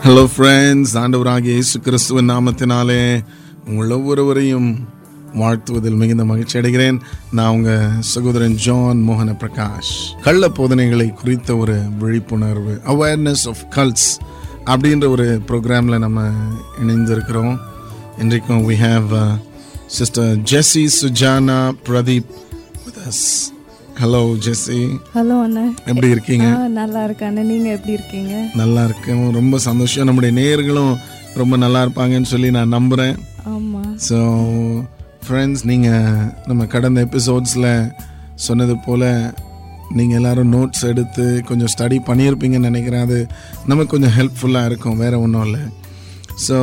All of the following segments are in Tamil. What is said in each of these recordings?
ஹலோ ஃப்ரெண்ட்ஸ் ஆண்டவராகிய இயேசு கிறிஸ்துவின் நாமத்தினாலே உங்கள் ஒவ்வொருவரையும் வாழ்த்துவதில் மிகுந்த மகிழ்ச்சி அடைகிறேன் நான் உங்கள் சகோதரன் ஜான் மோகன பிரகாஷ் கள்ள போதனைகளை குறித்த ஒரு விழிப்புணர்வு அவேர்னஸ் ஆஃப் கல்ஸ் அப்படின்ற ஒரு ப்ரோக்ராமில் நம்ம இணைந்திருக்கிறோம் இன்றைக்கும் we have sister Jessy Sujana Pradeep with us hello Jessy hello அண்ணா எப்படி இருக்கீங்க ஆ நல்லா இருக்கேன் நீங்க எப்படி இருக்கீங்க நல்லா இருக்கேன் ரொம்ப சந்தோஷம் நம்முடைய நேயர்களும் ரொம்ப நல்லா இருப்பாங்கன்னு சொல்லி நான் நம்புகிறேன் ஆமா ஸோ ஃப்ரெண்ட்ஸ் நீங்கள் நம்ம கடந்த எபிசோட்ஸில் சொன்னது போல் நீங்கள் எல்லாரும் நோட்ஸ் எடுத்து கொஞ்சம் ஸ்டடி பண்ணியிருப்பீங்கன்னு நினைக்கிறேன் அது நமக்கு கொஞ்சம் ஹெல்ப்ஃபுல்லாக இருக்கும் வேறு ஒன்றும் இல்லை ஸோ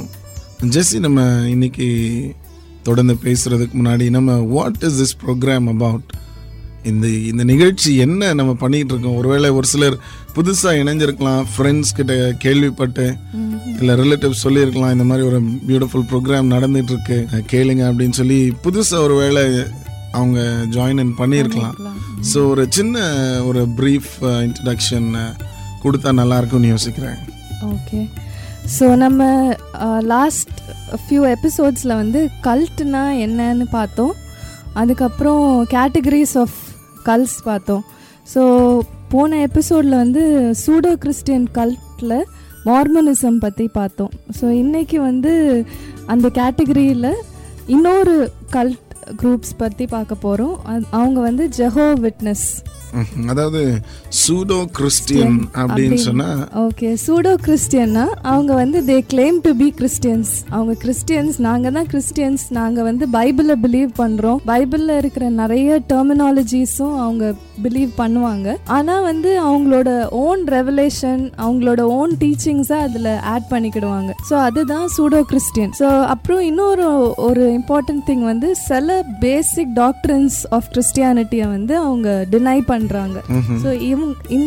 ஜெஸ்ஸி நம்ம இன்னைக்கு தொடர்ந்து பேசுகிறதுக்கு முன்னாடி நம்ம what is this program about இந்த இந்த நிகழ்ச்சி என்ன நம்ம பண்ணிட்டு இருக்கோம் ஒருவேளை ஒரு சிலர் புதுசாக இணைஞ்சிருக்கலாம் ஃப்ரெண்ட்ஸ் கிட்ட கேள்விப்பட்டு இல்லை ரிலேட்டிவ்ஸ் சொல்லியிருக்கலாம் இந்த மாதிரி ஒரு பியூட்டிஃபுல் ப்ரோக்ராம் நடந்துட்டு இருக்கு கேளுங்க அப்படின்னு சொல்லி புதுசாக ஒரு வேளை அவங்க ஜாயின் இன் பண்ணியிருக்கலாம் ஸோ ஒரு சின்ன ஒரு ப்ரீஃப் இன்ட்ரடக்ஷன் கொடுத்தா நல்லா இருக்கும்னு யோசிக்கிறேன் ஓகே ஸோ நம்ம லாஸ்ட் ஃபியூ எபிசோட்ஸில் வந்து கல்ட்னா என்னன்னு பார்த்தோம் அதுக்கப்புறம் கேட்டகரிஸ் ஆஃப் கல்ஸ் பார்த்தோம் ஸோ போன எபிசோடில் வந்து சூடோ கிறிஸ்டியன் கல்ட்டில் மார்மனிசம் பற்றி பார்த்தோம் ஸோ இன்னைக்கு வந்து அந்த கேட்டகரியில் இன்னொரு கல்ட் குரூப்ஸ் பற்றி பார்க்க போகிறோம் அவங்க வந்து ஜெஹோ விட்னஸ் ம்ஹும். அதாவது சூடோ கிறிஸ்டியன் அப்படின்னு சொன்னா ஓகே சூடோ கிறிஸ்டியன்னா அவங்க வந்து they claim to be Christians அவங்க கிறிஸ்டியன்ஸ் நாங்கள் தான் கிறிஸ்டியன்ஸ் நாங்கள் வந்து பைபிளை பிலீவ் பண்ணுறோம் பைபிளில் இருக்கிற நிறைய டெர்மினாலஜிஸும் அவங்க பிலீவ் பண்ணுவாங்க ஆனால் வந்து அவங்களோட ஓன் ரெவலேஷன் அவங்களோட ஓன் டீச்சிங்ஸை அதில் ஆட் பண்ணிக்கிடுவாங்க ஸோ அதுதான் சூடோ கிறிஸ்டியன் ஸோ அப்புறம் இன்னொரு ஒரு இம்பார்ட்டன்ட் திங் வந்து சில பேசிக் டாக்டர்ஸ் ஆஃப் கிறிஸ்டியானிட்டியை வந்து அவங்க டினை பண்ணுறாங்க ஸோ இவங்க